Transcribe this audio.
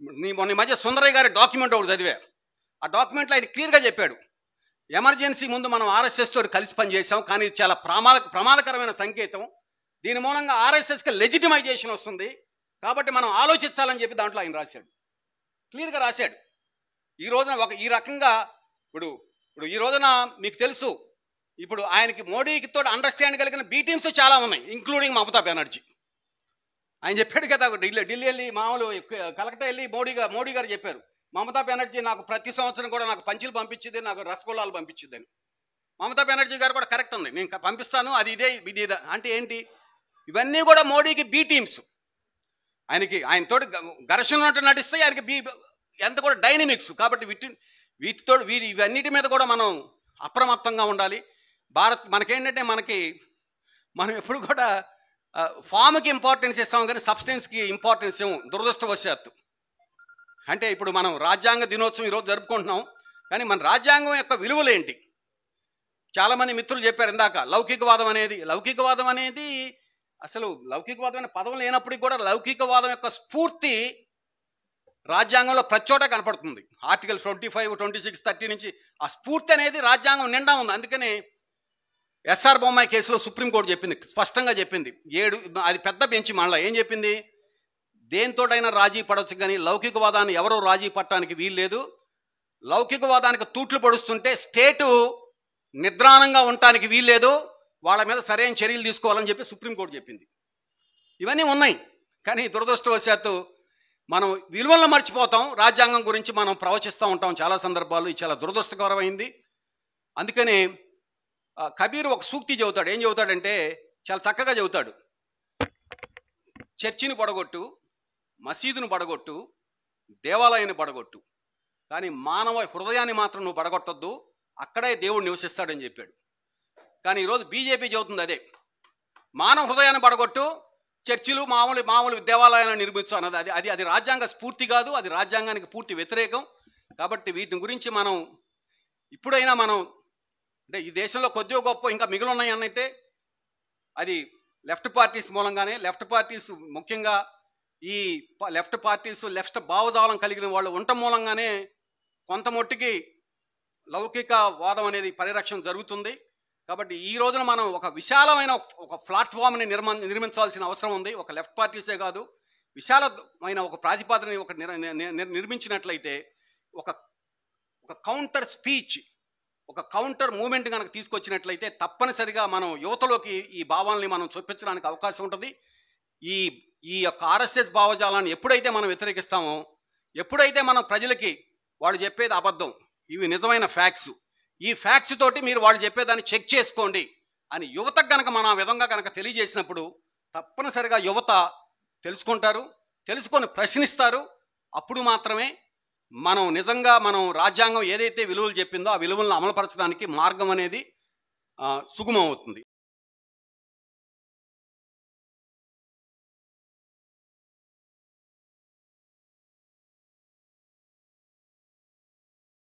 నీ మొన్న ఈ మధ్య సుందరయ్య గారి డాక్యుమెంట్ ఒకటి చదివా ఆ డాక్యుమెంట్లో ఆయన క్లియర్గా చెప్పాడు ఎమర్జెన్సీ ముందు మనం ఆర్ఎస్ఎస్ తోటి కలిసి పనిచేసాం కానీ ఇది చాలా ప్రమాద ప్రమాదకరమైన సంకేతం దీని మూలంగా ఆర్ఎస్ఎస్కి లెజిటిమైజేషన్ వస్తుంది కాబట్టి మనం ఆలోచించాలని చెప్పి దాంట్లో ఆయన రాశాడు క్లియర్గా రాశాడు ఈ రోజున ఒక ఈ రకంగా ఇప్పుడు ఇప్పుడు ఈ రోజున మీకు తెలుసు ఇప్పుడు ఆయనకి మోడీకి తోటి అండర్స్టాండ్ కలిగిన బీ టీమ్స్ చాలా ఉన్నాయి ఇంక్లూడింగ్ మమతా బెనర్జీ ఆయన చెప్పాడు కదా ఢిల్లీ ఢిల్లీ వెళ్ళి మామూలు కలకత్తా వెళ్ళి మోడీ గారు మోడీ గారు చెప్పారు మమతా బెనర్జీ నాకు ప్రతి సంవత్సరం కూడా నాకు పంచులు పంపించింది నాకు రసగుల్లాలు పంపించిందని మమతా బెనర్జీ గారు కూడా కరెక్ట్ ఉంది నేను పంపిస్తాను అది ఇదే ఇది ఇదే అంటే ఏంటి ఇవన్నీ కూడా మోడీకి బీ టీమ్స్ ఆయనకి ఆయనతోటి గ- ఘర్షణ ఉన్నట్టు నటిస్తే ఆయనకి బీ ఎంత కూడా డైనమిక్స్ కాబట్టి వీటి వీటితో వీటి ఇవన్నిటి మీద కూడా మనం అప్రమత్తంగా ఉండాలి భారత్ మనకేంటంటే మనకి మనం ఎప్పుడు కూడా ఆ, ఫామ్కి ఇంపార్టెన్స్ ఇస్తాం కానీ సబ్స్టెన్స్కి ఇంపార్టెన్స్ ఇవ్వం దురదృష్టవశాత్తు అంటే ఇప్పుడు మనం రాజ్యాంగ దినోత్సవం ఈరోజు జరుపుకుంటున్నాం కానీ మన రాజ్యాంగం యొక్క విలువలు ఏంటి చాలామంది మిత్రులు చెప్పారు ఇందాక లౌకికవాదం అనేది లౌకికవాదం అనేది అసలు లౌకికవాదం అనే పదం లేనప్పటికీ కూడా లౌకికవాదం యొక్క స్ఫూర్తి రాజ్యాంగంలో ప్రతి చోట కనపడుతుంది article twenty five twenty six thirty నుంచి ఆ స్ఫూర్తి అనేది రాజ్యాంగం నిండా ఉంది అందుకని ఎస్ఆర్ బొమ్మాయి కేసులో సుప్రీంకోర్టు చెప్పింది స్పష్టంగా చెప్పింది ఏడు అది పెద్ద బెంచ్ మళ్ళీ ఏం చెప్పింది దేంతోటైనా రాజీ పడవచ్చు కానీ లౌకికవాదాన్ని ఎవరో రాజీ పట్టడానికి వీల్లేదు లౌకికవాదానికి తూట్లు పడుస్తుంటే స్టేటు నిద్రాణంగా ఉండటానికి వీల్లేదు వాళ్ళ మీద సరైన చర్యలు తీసుకోవాలని చెప్పి సుప్రీంకోర్టు చెప్పింది ఇవన్నీ ఉన్నాయి కానీ దురదృష్టవశాత్తు మనం విలువలను మర్చిపోతాం రాజ్యాంగం గురించి మనం ప్రవచిస్తూ ఉంటాం చాలా సందర్భాల్లో ఇది చాలా దురదృష్టకరమైంది అందుకని ఆ, కబీర్ ఒక సూక్తి చెబుతాడు ఏం చెబుతాడంటే చాలా చక్కగా చెబుతాడు చర్చిని పడగొట్టు మసీదును పడగొట్టు దేవాలయాన్ని పడగొట్టు కానీ మానవ హృదయాన్ని మాత్రం నువ్వు పడగొట్టొద్దు అక్కడే దేవుడు నివసిస్తాడని చెప్పాడు కానీ ఈరోజు బీజేపీ చెబుతుంది అదే మానవ హృదయాన్ని పడగొట్టు చర్చిలు మామూలు మామూలు దేవాలయాలను నిర్మించు అన్నది అది అది అది రాజ్యాంగ స్ఫూర్తి కాదు అది రాజ్యాంగానికి పూర్తి వ్యతిరేకం కాబట్టి వీటి గురించి మనం ఇప్పుడైనా మనం అంటే ఈ దేశంలో కొద్దిగా గొప్ప ఇంకా మిగిలి ఉన్నాయి అనంటే అది లెఫ్ట్ పార్టీస్ మూలంగానే లెఫ్ట్ పార్టీస్ ముఖ్యంగా ఈ ప- లెఫ్ట్ పార్టీస్ లెఫ్ట్ భావజాలం కలిగిన వాళ్ళు ఉండటం మూలంగానే కొంత మట్టుకి లౌకిక వాదం అనేది పరిరక్షణ జరుగుతుంది కాబట్టి ఈ రోజున మనం ఒక విశాలమైన ఒక ప్లాట్ఫామ్ని నిర్మ నిర్మించాల్సిన అవసరం ఉంది ఒక లెఫ్ట్ పార్టీసే కాదు విశాలమైన ఒక ప్రాతిపాదన ఒక నిర్- నిర్- నిర్- నిర్మించినట్లయితే ఒక ఒక కౌంటర్ స్పీచ్ ఒక కౌంటర్ మూమెంట్ కనుక తీసుకొచ్చినట్లయితే తప్పనిసరిగా మనం యువతలోకి ఈ భావాల్ని మనం చూపించడానికి అవకాశం ఉంటుంది ఈ ఈ యొక్క ఆర్ఎస్ఎస్ భావజాలాన్ని ఎప్పుడైతే మనం వ్యతిరేకిస్తామో ఎప్పుడైతే మనం ప్రజలకి వాళ్ళు చెప్పేది అబద్ధం ఇవి నిజమైన ఫ్యాక్ట్స్ ఈ ఫ్యాక్ట్స్ తోటి మీరు వాళ్ళు చెప్పేదాన్ని చెక్ చేసుకోండి అని యువతకు కనుక మనం ఆ విధంగా కనుక తెలియజేసినప్పుడు తప్పనిసరిగా యువత తెలుసుకుంటారు తెలుసుకొని ప్రశ్నిస్తారు అప్పుడు మాత్రమే మనం నిజంగా మనం రాజ్యాంగం ఏదైతే విలువలు చెప్పిందో ఆ విలువలను అమలుపరచడానికి మార్గం అనేది ఆ, సుగమం అవుతుంది